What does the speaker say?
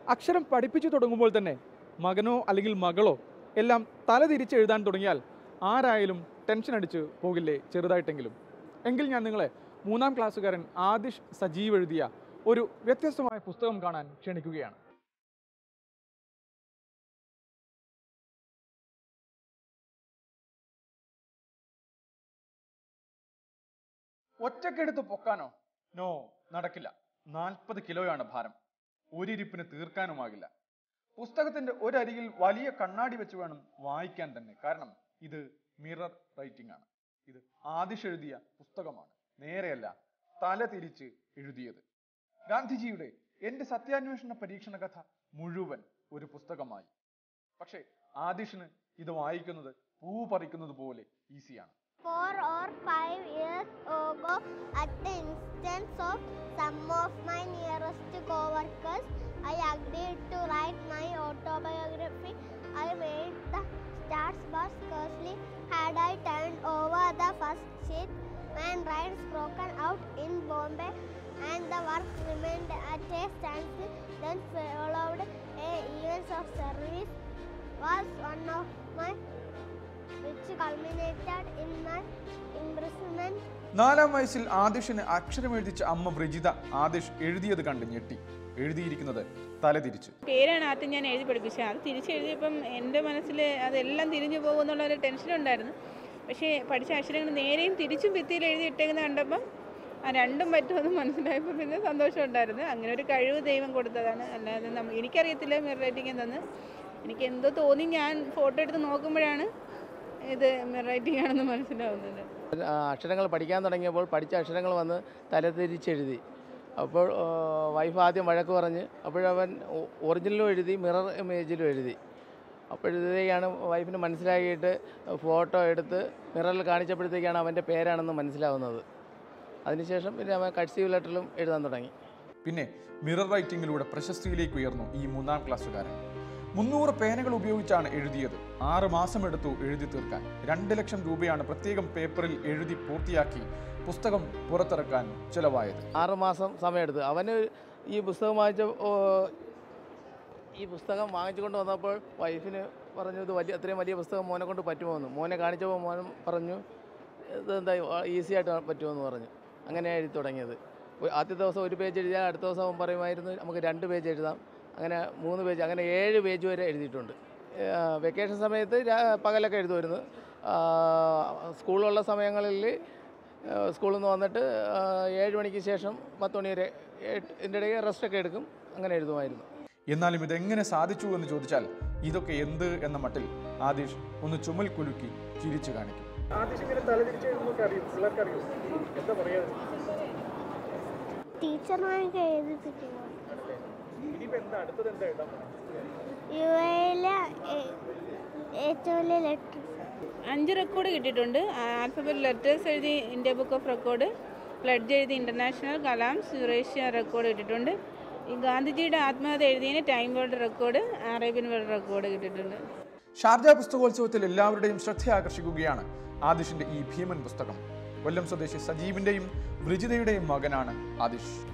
അക്ഷരം പഠിപ്പിച്ചു തുടങ്ങുമ്പോൾ തന്നെ മകനോ അല്ലെങ്കിൽ മകളോ എല്ലാം തല തിരിച്ച് എഴുതാൻ തുടങ്ങിയാൽ ആരായാലും ടെൻഷൻ അടിച്ച് പോകില്ലേ ചെറുതായിട്ടെങ്കിലും എങ്കിൽ ഞാൻ നിങ്ങളെ മൂന്നാം ക്ലാസ്സുകാരൻ ആദിഷ് സജീവ് എഴുതിയ ഒരു വ്യത്യസ്തമായ പുസ്തകം കാണാൻ ക്ഷണിക്കുകയാണ് ഒറ്റക്കെടുത്ത് പൊക്കാനോ നോ നടക്കില്ല നാൽപ്പത് കിലോയാണ് ഭാരം ഒരിരിപ്പിന് തീർക്കാനുമാകില്ല പുസ്തകത്തിന്റെ ഒരരികിൽ വലിയ കണ്ണാടി വെച്ച് വേണം വായിക്കാൻ തന്നെ കാരണം ഇത് മിറർ റൈറ്റിംഗ് ആണ് ഇത് ആദിഷ് എഴുതിയ പുസ്തകമാണ് നേരെയല്ല തല തിരിച്ച് എഴുതിയത് ഗാന്ധിജിയുടെ എന്റെ സത്യാന്വേഷണ പരീക്ഷണ കഥ മുഴുവൻ ഒരു പുസ്തകമായി പക്ഷേ ആദിഷിന് ഇത് വായിക്കുന്നത് പൂ പറിക്കുന്നത് പോലെ ഈസിയാണ് Four or five years ago, at the instance of some of my nearest co-workers, I agreed to write my autobiography. I made the stars, but scarcely had I turned over the first sheet when rains broken out in Bombay and the work remained at a standstill. Then followed a years of service was one of my which culminated in my imprisonment നാലാം വയസ്സിൽ ആദിഷിന് അക്ഷരമെഴുതിച്ച അമ്മ വ്രജിത ആദിഷ് എഴുതിയത് കണ്ട് ഞെട്ടി എഴുതിയിരിക്കുന്നത് തലതിരിച്ച് പേരാണ് ആദ്യം ഞാൻ എഴുതി പഠിപ്പിച്ചത് അത് തിരിച്ചെഴുതിയപ്പം എൻ്റെ മനസ്സിൽ അതെല്ലാം തിരിഞ്ഞു പോകുമെന്നുള്ള ഒരു ടെൻഷൻ ഉണ്ടായിരുന്നു പക്ഷേ പഠിച്ച അക്ഷരങ്ങൾ നേരെയും തിരിച്ചും ഭിത്തിയിൽ എഴുതി ഇട്ടേക്കുന്ന കണ്ടപ്പം ആ രണ്ടും പറ്റുമെന്ന് മനസ്സിലായപ്പോൾ പിന്നെ സന്തോഷം ഉണ്ടായിരുന്നു അങ്ങനെ ഒരു കഴിവ് ദൈവം കൊടുത്തതാണ് അല്ലാതെ നമ്മ എനിക്കറിയത്തില്ല മിറർ റൈറ്റിംഗ് എന്തെന്ന് എനിക്ക് എന്തോ തോന്നി ഞാൻ ഫോട്ടോ എടുത്ത് നോക്കുമ്പോഴാണ് ഇത് മിറർ റൈറ്റിംഗ് ആണെന്ന് മനസ്സിലാവുന്നത് ആ, അക്ഷരങ്ങൾ പഠിക്കാൻ തുടങ്ങിയപ്പോൾ പഠിച്ച അക്ഷരങ്ങൾ വന്ന് തലതിരിച്ചെഴുതി അപ്പോൾ ആ, വൈഫ് ആദ്യം വഴക്ക് പറഞ്ഞ് അപ്പോഴവൻ ഒ- ഒറിജിനലും എഴുതി മിറർ ഇമേജിലും എഴുതി അപ്പോഴത്തേക്കാണ് വൈഫിന് മനസ്സിലാക്കിയിട്ട് ഫോട്ടോ എടുത്ത് മിററിൽ കാണിച്ചപ്പോഴത്തേക്കാണ് അവൻ്റെ പേരാണെന്ന് മനസ്സിലാവുന്നത് അതിനുശേഷം പിന്നെ അവൻ കട്സീവ് ലെറ്ററിലും എഴുതാൻ തുടങ്ങി പിന്നെ മിറർ റൈറ്റിംഗിലൂടെ പ്രശസ്തിയിലേക്ക് ഉയർന്നു ഈ മൂന്നാം ക്ലാസ്സുകാരൻ മുന്നൂറ് പേനകൾ ഉപയോഗിച്ചാണ് എഴുതിയത് ആറ് മാസം എടുത്തു എഴുതി തീർക്കാൻ രണ്ട് ലക്ഷം രൂപയാണ് പ്രത്യേകം പേപ്പറിൽ എഴുതി പൂർത്തിയാക്കി പുസ്തകം പുറത്തിറക്കാൻ ചിലവായത് ആറ് മാസം സമയമെടുത്ത് അവന് ഈ പുസ്തകം വാങ്ങിച്ച ഓ, ഈ പുസ്തകം വാങ്ങിച്ചുകൊണ്ട് വന്നപ്പോൾ വൈഫിന് പറഞ്ഞു ഇത് വലിയ അത്രയും വലിയ പുസ്തകം മോനെ കൊണ്ട് പറ്റുമോയെന്ന് മോനെ കാണിച്ചപ്പോൾ മോൻ പറഞ്ഞു ഇതെന്താ ഈസി ആയിട്ട് പറ്റുമെന്ന് പറഞ്ഞു അങ്ങനെ എഴുതി തുടങ്ങിയത് ഒരു- ആദ്യത്തെ ദിവസം ഒരു പേജ് എഴുതിയാൽ അടുത്ത ദിവസം അവൻ പറയുമായിരുന്നു നമുക്ക് രണ്ട് പേജ് എഴുതാം അങ്ങനെ മൂന്ന് പേജ് അങ്ങനെ ഏഴ് പേജ് വരെ എഴുതിയിട്ടുണ്ട് ആ, വെക്കേഷൻ സമയത്ത് രാ- പകലൊക്കെ എഴുതുമായിരുന്നു ആ, സ്കൂളുള്ള സമയങ്ങളിൽ ആ, സ്കൂളിൽ നിന്ന് വന്നിട്ട് ആ, ഏഴ് മണിക്ക് ശേഷം പത്ത് മണി വരെ എട്ട് ഇതിൻ്റെ ഇടയ്ക്ക് റെസ്റ്റൊക്കെ എടുക്കും അങ്ങനെ എഴുതുമായിരുന്നു എന്നാലും ഇതെങ്ങനെ സാധിച്ചു എന്ന് ചോദിച്ചാൽ ഇതൊക്കെ എന്ത് എന്ന മട്ടിൽ ആദിഷ് ഒന്ന് ചുമൽ കുലുക്കി ചിരിച്ചു കാണിക്കും ടീച്ചർമാർക്ക് എഴുതിപ്പിക്കുന്നു യു എയിലെ ഏറ്റവും വലിയ ലെറ്റർ അഞ്ച് റെക്കോർഡ് കിട്ടിയിട്ടുണ്ട് ആൽഫബറ്റ് ലെറ്റേഴ്സ് എഴുതി India book of record pledge എഴുതി ഇൻ്റർനാഷണൽ കലാംസ് യുറേഷ്യ റെക്കോർഡ് കിട്ടിയിട്ടുണ്ട് ഈ ഗാന്ധിജിയുടെ ആത്മകഥ എഴുതിയതിന് time world record Arabian world record കിട്ടിയിട്ടുണ്ട് ഷാർജ പുസ്തകോത്സവത്തിൽ എല്ലാവരുടെയും ശ്രദ്ധ ആകർഷിക്കുകയാണ് ആദിഷിന്റെ ഈ ഭീമൻ പുസ്തകം കൊല്ലം സ്വദേശി സജീവിന്റെയും ബ്രിജിതയുടെയും മകനാണ് ആദിഷ്